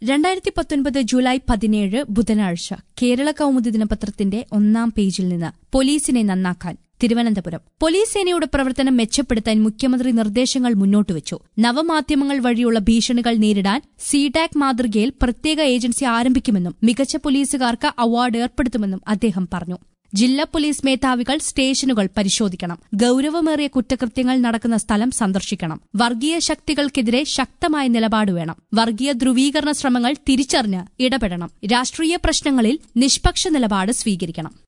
രണ്ടായിരത്തി പത്തൊൻപത് ജൂലൈ പതിനേഴ് ബുധനാഴ്ച കേരള കൌമുദി ദിനപത്രത്തിന്റെ ഒന്നാം പേജിൽ നിന്ന് പോലീസിനെ നന്നാക്കാൻ തിരുവനന്തപുരം പോലീസ് സേനയുടെ പ്രവർത്തനം മെച്ചപ്പെടുത്താൻ മുഖ്യമന്ത്രി നിർദ്ദേശങ്ങൾ മുന്നോട്ടുവച്ചു നവമാധ്യമങ്ങൾ വഴിയുള്ള ഭീഷണികൾ നേരിടാൻ സിഡാക് മാതൃകയിൽ പ്രത്യേക ഏജൻസി ആരംഭിക്കുമെന്നും മികച്ച പോലീസുകാർക്ക് അവാർഡ് ഏർപ്പെടുത്തുമെന്നും അദ്ദേഹം പറഞ്ഞു ജില്ലാ പോലീസ് മേധാവികൾ സ്റ്റേഷനുകൾ പരിശോധിക്കണം ഗൌരവമേറിയ കുറ്റകൃത്യങ്ങൾ നടക്കുന്ന സ്ഥലം സന്ദർശിക്കണം വർഗീയ ശക്തികൾക്കെതിരെ ശക്തമായ നിലപാട് വേണം വർഗീയ ധ്രുവീകരണ ശ്രമങ്ങൾ തിരിച്ചറിഞ്ഞ് ഇടപെടണം രാഷ്ട്രീയ പ്രശ്നങ്ങളിൽ നിഷ്പക്ഷ നിലപാട് സ്വീകരിക്കണം